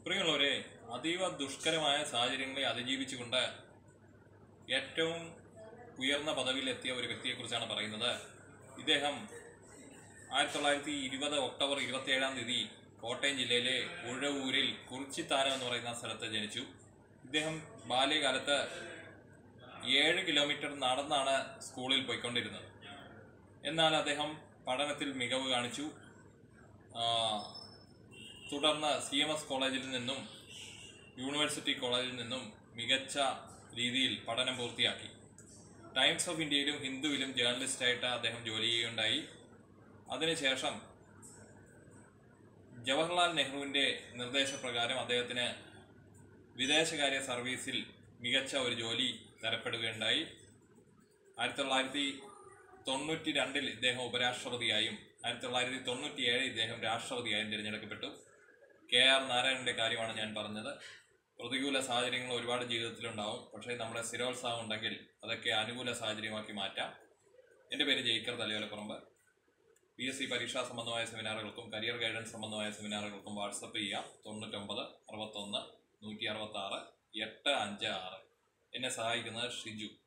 പ്രിയമുള്ളവരെ അതീവ ദുഷ്കരമായ സാഹചര്യങ്ങളെ അതിജീവിച്ചുകൊണ്ട് ഏറ്റവും ഉയർന്ന പദവിയിലെത്തിയ ഒരു വ്യക്തിയെക്കുറിച്ചാണ് പറയുന്നത് ഇദ്ദേഹം ആയിരത്തി തൊള്ളായിരത്തി ഇരുപത് ഒക്ടോബർ ഇരുപത്തി ഏഴാം തീയതി കോട്ടയം ജില്ലയിലെ ഉഴവൂരിൽ കുറിച്ചിത്താനം എന്ന് പറയുന്ന സ്ഥലത്ത് ജനിച്ചു ഇദ്ദേഹം ബാല്യകാലത്ത് ഏഴ് കിലോമീറ്റർ നടന്നാണ് സ്കൂളിൽ പോയിക്കൊണ്ടിരുന്നത് എന്നാൽ അദ്ദേഹം പഠനത്തിൽ മികവ് കാണിച്ചു ആ, തുടർന്ന് സി എം എസ് കോളേജിൽ നിന്നും യൂണിവേഴ്സിറ്റി കോളേജിൽ നിന്നും മികച്ച രീതിയിൽ പഠനം പൂർത്തിയാക്കി ടൈംസ് ഓഫ് ഇന്ത്യയിലും ഹിന്ദുവിലും ജേർണലിസ്റ്റായിട്ട് അദ്ദേഹം ജോലി ചെയ്യുകയുണ്ടായി അതിനുശേഷം ജവഹർലാൽ നെഹ്റുവിൻ്റെ നിർദ്ദേശപ്രകാരം അദ്ദേഹത്തിന് വിദേശകാര്യ സർവീസിൽ മികച്ച ഒരു ജോലി തരപ്പെടുകയുണ്ടായി ആയിരത്തി തൊള്ളായിരത്തി തൊണ്ണൂറ്റി രണ്ടിൽ ഇദ്ദേഹം ഉപരാഷ്ട്രപതിയായും ആയിരത്തി തൊള്ളായിരത്തി തൊണ്ണൂറ്റി ഏഴ് ഇദ്ദേഹം രാഷ്ട്രപതിയായും തിരഞ്ഞെടുക്കപ്പെട്ടു കെ ആർ നാരായണന്റെ കാര്യമാണ് ഞാൻ പറഞ്ഞത് പ്രതികൂല സാഹചര്യങ്ങൾ ഒരുപാട് ജീവിതത്തിലുണ്ടാവും പക്ഷേ നമ്മുടെ സ്ഥിരോത്സാഹം ഉണ്ടെങ്കിൽ അതൊക്കെ അനുകൂല സാഹചര്യമാക്കി മാറ്റാം എൻ്റെ പേര് ജയിക്കർ തലയോലപ്പുറമ്പ് പി എസ് സി പരീക്ഷാ സംബന്ധമായ സെമിനാറുകൾക്കും കരിയർ ഗൈഡൻസ് സംബന്ധമായ സെമിനാറുകൾക്കും വാട്സപ്പ് ചെയ്യാം തൊണ്ണൂറ്റൊമ്പത് അറുപത്തൊന്ന് നൂറ്റി അറുപത്തി ആറ് എട്ട് അഞ്ച് ആറ് എന്നെ സഹായിക്കുന്നത് ഷിജു